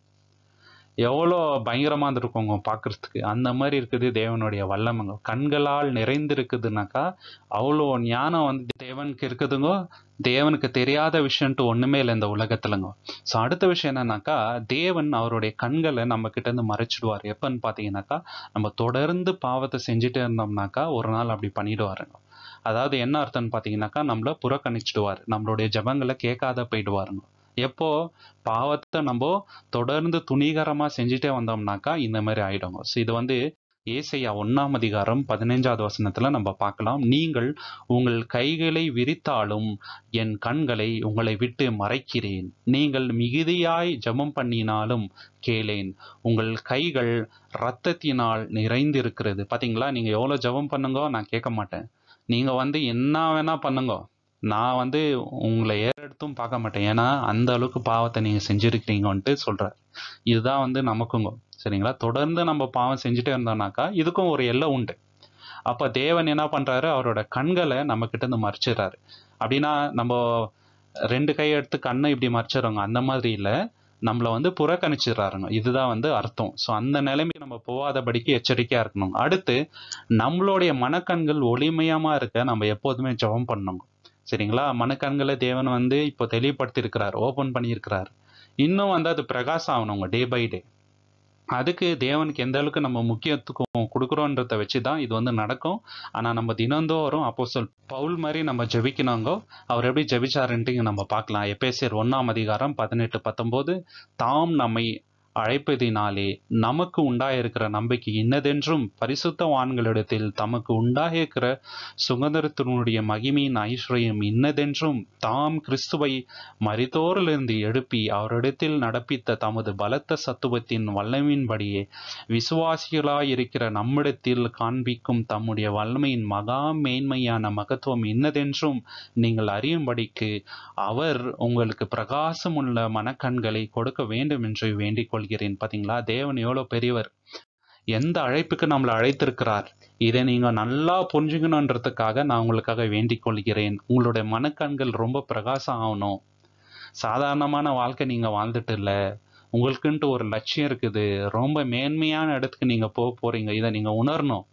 எவ்வளோ பயங்கரமா இருந்திருக்குங்க பார்க்கறதுக்கு அந்த மாதிரி இருக்குது தேவனுடைய வல்லமைங்க கண்களால் நிறைந்திருக்குதுனாக்கா அவ்வளோ ஞானம் வந்து தேவனுக்கு இருக்குதுங்க தேவனுக்கு தெரியாத விஷயம்ட்டு ஒண்ணுமே இல்லை இந்த உலகத்துலங்க ஸோ அடுத்த விஷயம் என்னன்னாக்கா தேவன் அவருடைய கண்களை நம்ம கிட்ட இருந்து மறைச்சிடுவார் எப்பன்னு பார்த்தீங்கன்னாக்கா நம்ம தொடர்ந்து பாவத்தை செஞ்சுட்டே இருந்தோம்னாக்கா ஒரு நாள் அப்படி பண்ணிடுவாருங்க அதாவது என்ன அர்த்தம்னு பார்த்தீங்கன்னாக்கா நம்மள புறக்கணிச்சிடுவார் நம்மளுடைய ஜபங்களை கேட்காத போயிடுவாருங்க எப்போ பாவத்தை நம்ம தொடர்ந்து துணிகரமா செஞ்சுட்டே வந்தோம்னாக்கா இந்த மாதிரி ஆயிடுங்க ஸோ இது வந்து ஏசையா ஒன்னாம் அதிகாரம் பதினைஞ்சாவது வசனத்துல நம்ம பார்க்கலாம் நீங்கள் உங்கள் கைகளை விரித்தாலும் என் கண்களை உங்களை விட்டு மறைக்கிறேன் நீங்கள் மிகுதியாய் ஜெபம் பண்ணினாலும் கேளேன் உங்கள் கைகள் இரத்தத்தினால் நிறைந்திருக்கிறது பாத்தீங்களா நீங்க எவ்வளவு ஜெபம் பண்ணுங்க நான் கேட்க மாட்டேன் நீங்க வந்து என்ன வேணா பண்ணுங்க நான் வந்து உங்களை ஏறெடுத்தும் பார்க்க மாட்டேன் ஏன்னா அந்த அளவுக்கு பாவத்தை நீங்க செஞ்சிருக்கிறீங்கன்ட்டு சொல்றார் இதுதான் வந்து நமக்குங்க சரிங்களா தொடர்ந்து நம்ம பாவம் செஞ்சுட்டே இருந்தோம்னாக்கா இதுக்கும் ஒரு எல்லை உண்டு அப்ப தேவன் என்ன பண்றாரு அவரோட கண்களை நம்ம கிட்ட இருந்து மறைச்சிடுறாரு அப்படின்னா நம்ம ரெண்டு கை எடுத்து கண்ணை இப்படி மறைச்சிடுறோங்க அந்த மாதிரி இல்லை நம்மளை வந்து புறக்கணிச்சிடுறாருங்க இதுதான் வந்து அர்த்தம் ஸோ அந்த நிலைமைக்கு நம்ம போகாதபடிக்கு எச்சரிக்கையா இருக்கணும் அடுத்து நம்மளுடைய மனக்கண்கள் ஒளிமயமா இருக்க நம்ம எப்போதுமே ஜெபம் பண்ணணும் சரிங்களா மனக்கண்களை தேவன் வந்து இப்போ தெளிவுபடுத்தி இருக்கிறார் ஓபன் பண்ணியிருக்கிறார் இன்னும் வந்து அது பிரகாசம் ஆகணுங்க டே பை டே அதுக்கு தேவனுக்கு எந்த அளவுக்கு நம்ம முக்கியத்துவம் கொடுக்குறோன்றத வச்சு தான் இது வந்து நடக்கும் ஆனால் நம்ம தினந்தோறும் அப்போ சொல் பவுல் மாதிரி நம்ம ஜெபிக்கணுங்கோ அவர் எப்படி ஜெபிச்சாருன்ட்டு இங்க நம்ம பார்க்கலாம் எப்பேசியர் ஒன்னாம் அதிகாரம் பதினெட்டு பத்தொம்போது தாம் நம்மை அழைப்பதினாலே நமக்கு உண்டாயிருக்கிற நம்பிக்கை இன்னதென்றும் பரிசுத்தவான்களிடத்தில் தமக்கு உண்டாயிருக்கிற சுதந்திரத்தினுடைய மகிமையின் ஐஸ்வர்யம் இன்னதென்றும் தாம் கிறிஸ்துவை மரித்தோரிலிருந்து எழுப்பி அவரிடத்தில் நடப்பித்த தமது பலத்த சத்துவத்தின் வல்லமையின்படியே விசுவாசிகளாயிருக்கிற நம்மிடத்தில் காண்பிக்கும் தம்முடைய வல்லமையின் மகா மேன்மையான மகத்துவம் இன்னதென்றும் நீங்கள் அறியும்படிக்கு அவர் உங்களுக்கு பிரகாசமுள்ள மனக்கண்களை கொடுக்க வேண்டும் என்று வேண்டிக் கொள்கிறேன் பாத்தீங்களா தேவன் எவ்வளவு பெரியவர் எந்த அழைப்புக்கு நம்மளை அழைத்திருக்கிறார் இதை நீங்க நல்லா புரிஞ்சுக்கணுன்றதுக்காக நான் உங்களுக்காக வேண்டிக் கொள்கிறேன் உங்களுடைய மனக்கண்கள் ரொம்ப பிரகாசம் ஆகணும் சாதாரணமான வாழ்க்கை நீங்க வாழ்ந்துட்டு இல்ல உங்களுக்குன்ட்டு ஒரு லட்சியம் இருக்குது ரொம்ப மேன்மையான இடத்துக்கு நீங்க போக போறீங்க இதை நீங்க உணரணும்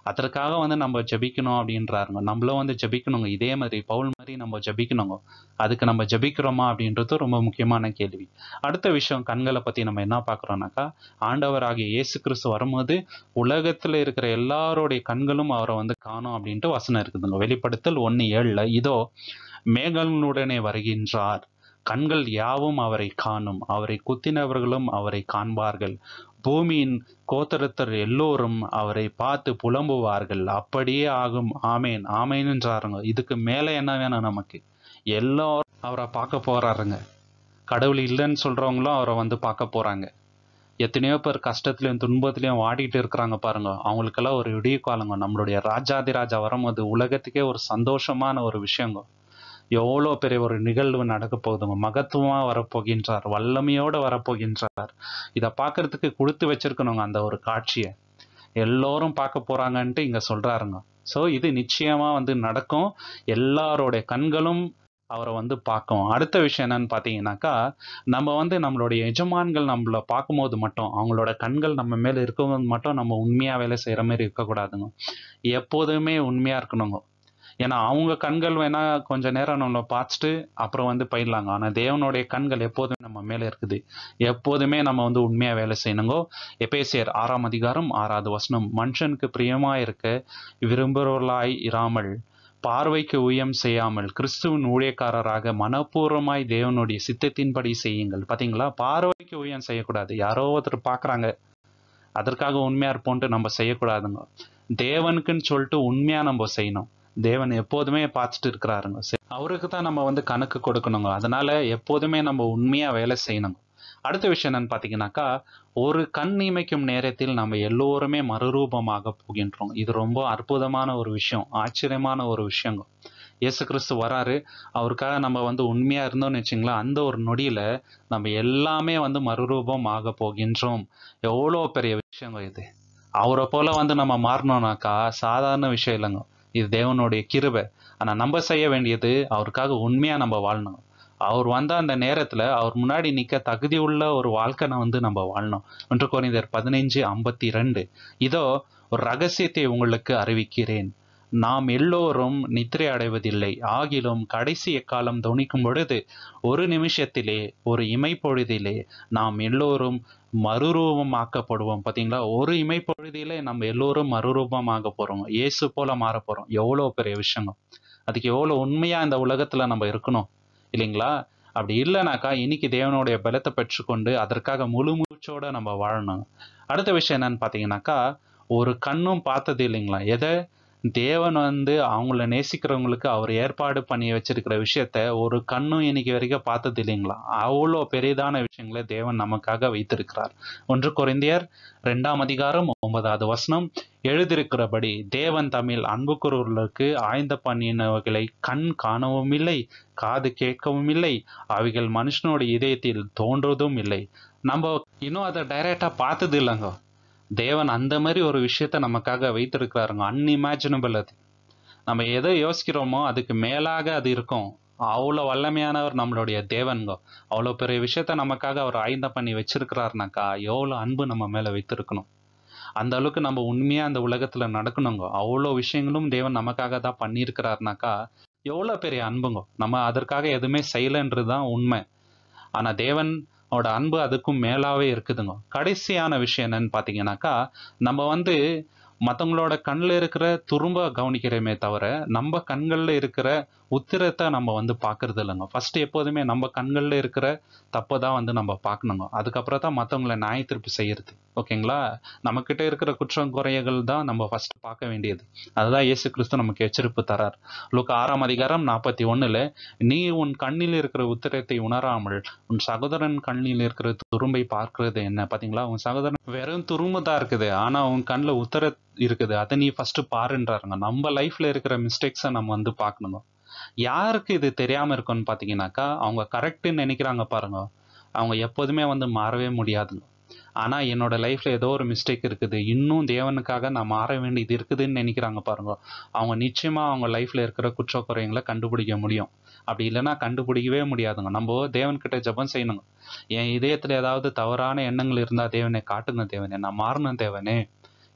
அதற்காக வந்து நம்ம ஜெபிக்கணும் அப்படின்றாருங்க நம்மளும் வந்து ஜெபிக்கணுங்க இதே மாதிரி பவுல் மாதிரி நம்ம ஜெபிக்கணுங்க அதுக்கு நம்ம ஜெபிக்கிறோமா அப்படின்றது ரொம்ப முக்கியமான கேள்வி அடுத்த விஷயம் கண்களை பற்றி நம்ம என்ன பார்க்குறோம்னாக்கா ஆண்டவராகிய இயேசு கிறிஸ்து வரும்போது உலகத்தில் இருக்கிற எல்லாருடைய கண்களும் அவரை வந்து காணும் அப்படின்ட்டு வசனம் இருக்குதுங்க வெளிப்படுத்தல் ஒன்று ஏழில் இதோ மேகங்களுடனே வருகின்றார் கண்கள் யாவும் அவரை காணும் அவரை குத்தினவர்களும் அவரை காண்பார்கள் பூமியின் கோத்தரத்தர் எல்லோரும் அவரை பார்த்து புலம்புவார்கள் அப்படியே ஆகும் ஆமேன் ஆமேன்ன்றாருங்க இதுக்கு மேலே என்ன வேணும் நமக்கு எல்லாரும் அவரை பார்க்க போறாருங்க கடவுள் இல்லைன்னு சொல்றவங்களும் அவரை வந்து பார்க்க போறாங்க எத்தனையோ பேர் கஷ்டத்துலையும் துன்பத்துலையும் வாடிட்டு இருக்கிறாங்க பாருங்க அவங்களுக்கெல்லாம் ஒரு விடிய காலங்க நம்மளுடைய ராஜாதி ராஜா வரும்போது உலகத்துக்கே ஒரு சந்தோஷமான ஒரு விஷயங்க எவ்வளோ பெரிய ஒரு நிகழ்வு நடக்க போகுதுங்க மகத்துவமாக வரப்போகின்றார் வல்லமையோடு வரப்போகின்றார் இதை பார்க்கறதுக்கு கொடுத்து வச்சிருக்கணுங்க அந்த ஒரு காட்சியை எல்லோரும் பார்க்க போறாங்கன்ட்டு இங்க சொல்றாருங்க ஸோ இது நிச்சயமா வந்து நடக்கும் எல்லாரோடைய கண்களும் அவரை வந்து பார்க்கும் அடுத்த விஷயம் என்னன்னு பார்த்தீங்கன்னாக்கா நம்ம வந்து நம்மளுடைய எஜமான்கள் நம்மள பார்க்கும்போது மட்டும் அவங்களோட கண்கள் நம்ம மேல இருக்கும்போது மட்டும் நம்ம உண்மையா வேலை செய்யற மாதிரி இருக்கக்கூடாதுங்க எப்போதுமே உண்மையா இருக்கணுங்க ஏன்னா அவங்க கண்கள் வேணா கொஞ்ச நேரம் நம்மளை பார்த்துட்டு அப்புறம் வந்து போயிடலாங்க ஆனா தேவனுடைய கண்கள் எப்போதுமே நம்ம மேல இருக்குது எப்போதுமே நம்ம வந்து உண்மையா வேலை செய்யணுங்கோ எபேசியர் ஆறாம் அதிகாரம் ஆறாவது வசனம் மனுஷனுக்கு பிரியமா இருக்க விரும்புகிறவர்களாய் இராமல் பார்வைக்கு உயம் செய்யாமல் கிறிஸ்துவின் ஊழியக்காரராக மனப்பூர்வமாய் தேவனுடைய சித்தத்தின்படி செய்யுங்கள் பாத்தீங்களா பார்வைக்கு உயம் செய்யக்கூடாது யாரோ ஒருத்தர் பார்க்கறாங்க அதற்காக உண்மையா இருப்போன்ட்டு நம்ம செய்யக்கூடாதுங்க தேவனுக்குன்னு சொல்லிட்டு உண்மையா நம்ம செய்யணும் தேவன் எப்போதுமே பார்த்துட்டு இருக்கிறாருங்க சரி, அவருக்கு தான் நம்ம வந்து கணக்கு கொடுக்கணுங்க அதனால எப்போதுமே நம்ம உண்மையா வேலை செய்யணுங்க அடுத்த விஷயம் என்னன்னு பார்த்தீங்கன்னாக்கா ஒரு கண் இமைக்கும் நேரத்தில் நம்ம எல்லோருமே மறுரூபமாக போகின்றோம் இது ரொம்ப அற்புதமான ஒரு விஷயம் ஆச்சரியமான ஒரு விஷயங்க இயேசு கிறிஸ்து வராரு அவருக்காக நம்ம வந்து உண்மையா இருந்தோம்னு வச்சுங்களேன் அந்த ஒரு நொடியில நம்ம எல்லாமே வந்து மறுரூபம் ஆக போகின்றோம் எவ்வளோ பெரிய விஷயங்க இது அவரை போல வந்து நம்ம மாறணும்னாக்கா சாதாரண விஷயம் இல்லைங்க இது தேவனுடைய கிருபை ஆனா நம்ம செய்ய வேண்டியது அவருக்காக உண்மையா நம்ம வாழணும் அவர் வந்த அந்த நேரத்துல அவர் முன்னாடி நிக்க தகுதி உள்ள ஒரு வாழ்க்கை வந்து நம்ம வாழணும் ஒன்று குறைந்தர் பதினைஞ்சு ஐம்பத்தி ரெண்டு இதோ ஒரு ரகசியத்தை உங்களுக்கு அறிவிக்கிறேன் நாம் எல்லோரும் நித்திரை அடைவதில்லை ஆகிலும் கடைசி எக்காலம் தொனிக்கும் பொழுது ஒரு நிமிஷத்திலே ஒரு இமைப்பொழுதிலே நாம் எல்லோரும் மறுரூபமாக்கப்படுவோம் பாத்தீங்களா ஒரு இமைப்பொழுதிலே நம்ம எல்லோரும் மறுரூபமாக போறோம் இயேசு போல மாற போறோம் எவ்வளவு பெரிய விஷயங்க அதுக்கு எவ்வளவு உண்மையா இந்த உலகத்துல நம்ம இருக்கணும் இல்லைங்களா அப்படி இல்லைனாக்கா இன்னைக்கு தேவனுடைய பலத்தை பெற்றுக்கொண்டு அதற்காக முழு மூச்சோட நம்ம வாழணும் அடுத்த விஷயம் என்னன்னு பார்த்தீங்கன்னாக்கா ஒரு கண்ணும் பார்த்தது இல்லைங்களா எதை தேவன் வந்து அவங்கள நேசிக்கிறவங்களுக்கு அவர் ஏற்பாடு பண்ணி வச்சிருக்கிற விஷயத்த ஒரு கண்ணும் இன்னைக்கு வரைக்கும் பார்த்தது இல்லைங்களா அவ்வளோ பெரிதான விஷயங்களை தேவன் நமக்காக வைத்திருக்கிறார் ஒன்று குறைந்தியர் ரெண்டாம் அதிகாரம் ஒன்பதாவது வசனம் எழுதியிருக்கிறபடி தேவன் தமிழ் அன்புக்குறவர்களுக்கு ஆய்ந்த பண்ணினவைகளை கண் காணவும் இல்லை காது கேட்கவும் இல்லை அவைகள் மனுஷனோட இதயத்தில் தோன்றுவதும் இல்லை நம்ம இன்னும் அதை டைரக்டா பார்த்தது இல்லைங்க தேவன் அந்த மாதிரி ஒரு விஷயத்த நமக்காக வைத்திருக்கிறாருங்க அன்இமேஜினபிள் அது நம்ம எதை யோசிக்கிறோமோ அதுக்கு மேலாக அது இருக்கும் அவ்வளோ வல்லமையானவர் நம்மளுடைய தேவன்கோ அவ்வளோ பெரிய விஷயத்த நமக்காக அவர் ஆய்ந்த பண்ணி வச்சிருக்கிறாருனாக்கா எவ்வளோ அன்பு நம்ம மேல வைத்திருக்கணும் அந்த அளவுக்கு நம்ம உண்மையா அந்த உலகத்துல நடக்கணுங்க அவ்வளோ விஷயங்களும் தேவன் நமக்காக தான் பண்ணியிருக்கிறாருனாக்கா எவ்வளோ பெரிய அன்புங்க நம்ம அதற்காக எதுவுமே செய்யலைன்றது தான் உண்மை ஆனா தேவன் அவரோட அன்பு அதுக்கும் மேலாவே இருக்குதுங்க கடைசியான விஷயம் என்னன்னு பார்த்தீங்கன்னாக்கா நம்ம வந்து மற்றவங்களோட கண்ணில் இருக்கிற துரும்ப கவனிக்கிறோமே தவிர நம்ம கண்களில் இருக்கிற உத்திரத்தை நம்ம வந்து பார்க்கறது இல்லைங்க ஃபர்ஸ்ட் எப்போதுமே நம்ம கண்களில் இருக்கிற தப்பை தான் வந்து நம்ம பார்க்கணுங்க அதுக்கப்புறம் தான் மற்றவங்கள நியாய திருப்பி செய்யறது ஓகேங்களா நம்மக்கிட்ட இருக்கிற குற்றம் குறைகள் தான் நம்ம ஃபர்ஸ்ட் பார்க்க வேண்டியது அதுதான் இயேசு கிறிஸ்து நமக்கு எச்சரிப்பு தரார் லுக்கு ஆறாம் அதிகாரம் நாற்பத்தி ஒண்ணுல நீ உன் கண்ணில் இருக்கிற உத்திரத்தை உணராமல் உன் சகோதரன் கண்ணில் இருக்கிற துரும்பை பார்க்கிறது என்ன பாத்தீங்களா உன் சகோதரன் வெறும் துரும்பு தான் இருக்குது ஆனா உன் கண்ணில் உத்தர இருக்குது அதை நீ ஃபர்ஸ்ட் பாருன்றாருங்க நம்ம லைஃப்ல இருக்கிற மிஸ்டேக்ஸை நம்ம வந்து பார்க்கணுங்க யாருக்கு இது தெரியாம இருக்கும்னு பாத்தீங்கன்னாக்கா அவங்க கரெக்ட்னு நினைக்கிறாங்க பாருங்க அவங்க எப்போதுமே வந்து மாறவே முடியாதுங்க ஆனா என்னோட லைஃப்ல ஏதோ ஒரு மிஸ்டேக் இருக்குது இன்னும் தேவனுக்காக நான் மாற வேண்டியது இருக்குதுன்னு நினைக்கிறாங்க பாருங்க அவங்க நிச்சயமா அவங்க லைஃப்ல இருக்கிற குற்றக்குறைகளை கண்டுபிடிக்க முடியும் அப்படி இல்லைன்னா கண்டுபிடிக்கவே முடியாதுங்க நம்ம தேவன்கிட்ட ஜெபம் செய்யணுங்க என் இதயத்துல ஏதாவது தவறான எண்ணங்கள் இருந்தா தேவனை காட்டுங்க தேவனே நான் மாறணும் தேவனே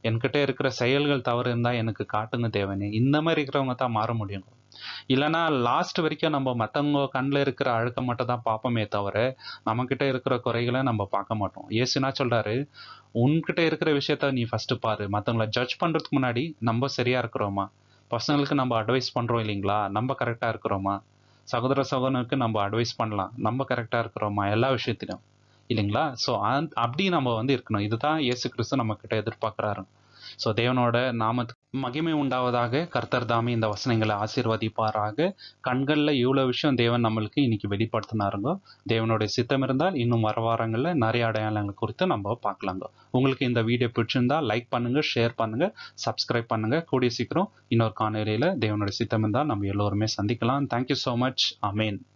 என்கிட்ட இருக்கிற செயல்கள் தவறு இருந்தால் எனக்கு காட்டுங்க தேவனே இந்த மாதிரி இருக்கிறவங்க தான் மாற முடியும் இல்லைன்னா லாஸ்ட் வரைக்கும் நம்ம மற்றவங்க கண்ணில் இருக்கிற அழுக்க மட்டும் தான் பார்ப்போமே தவிர நம்மக்கிட்ட இருக்கிற குறைகளை நம்ம பார்க்க மாட்டோம் ஏசுனா சொல்றாரு உன்கிட்ட இருக்கிற விஷயத்த நீ ஃபர்ஸ்ட் பாரு மற்றவங்கள ஜட்ஜ் பண்ணுறதுக்கு முன்னாடி நம்ம சரியா இருக்கிறோமா பசங்களுக்கு நம்ம அட்வைஸ் பண்ணுறோம் இல்லைங்களா நம்ம கரெக்டாக இருக்கிறோமா சகோதர சகோதரனுக்கு நம்ம அட்வைஸ் பண்ணலாம் நம்ம கரெக்டாக இருக்கிறோமா எல்லா விஷயத்திலும் இல்லைங்களா ஸோ அப்படி நம்ம வந்து இருக்கணும் இதுதான் இயேசு கிறிஸ்து நம்ம கிட்ட எதிர்பார்க்குறாரு ஸோ தேவனோட நாமத்துக்கு மகிமை உண்டாவதாக கர்த்தர் தாமே இந்த வசனங்களை ஆசீர்வதிப்பாராக கண்களில் இவ்வளோ விஷயம் தேவன் நம்மளுக்கு இன்னைக்கு வெளிப்படுத்தினாருங்க தேவனுடைய சித்தம் இருந்தால் இன்னும் வர வாரங்களில் நிறைய அடையாளங்கள் குறித்து நம்ம பார்க்கலாங்க உங்களுக்கு இந்த வீடியோ பிடிச்சிருந்தா லைக் பண்ணுங்க ஷேர் பண்ணுங்க சப்ஸ்கிரைப் பண்ணுங்க கூடிய சீக்கிரம் இன்னொரு காணொலியில் தேவனுடைய சித்தம் இருந்தால் நம்ம எல்லோருமே சந்திக்கலாம் தேங்க்யூ ஸோ மச் அமேன்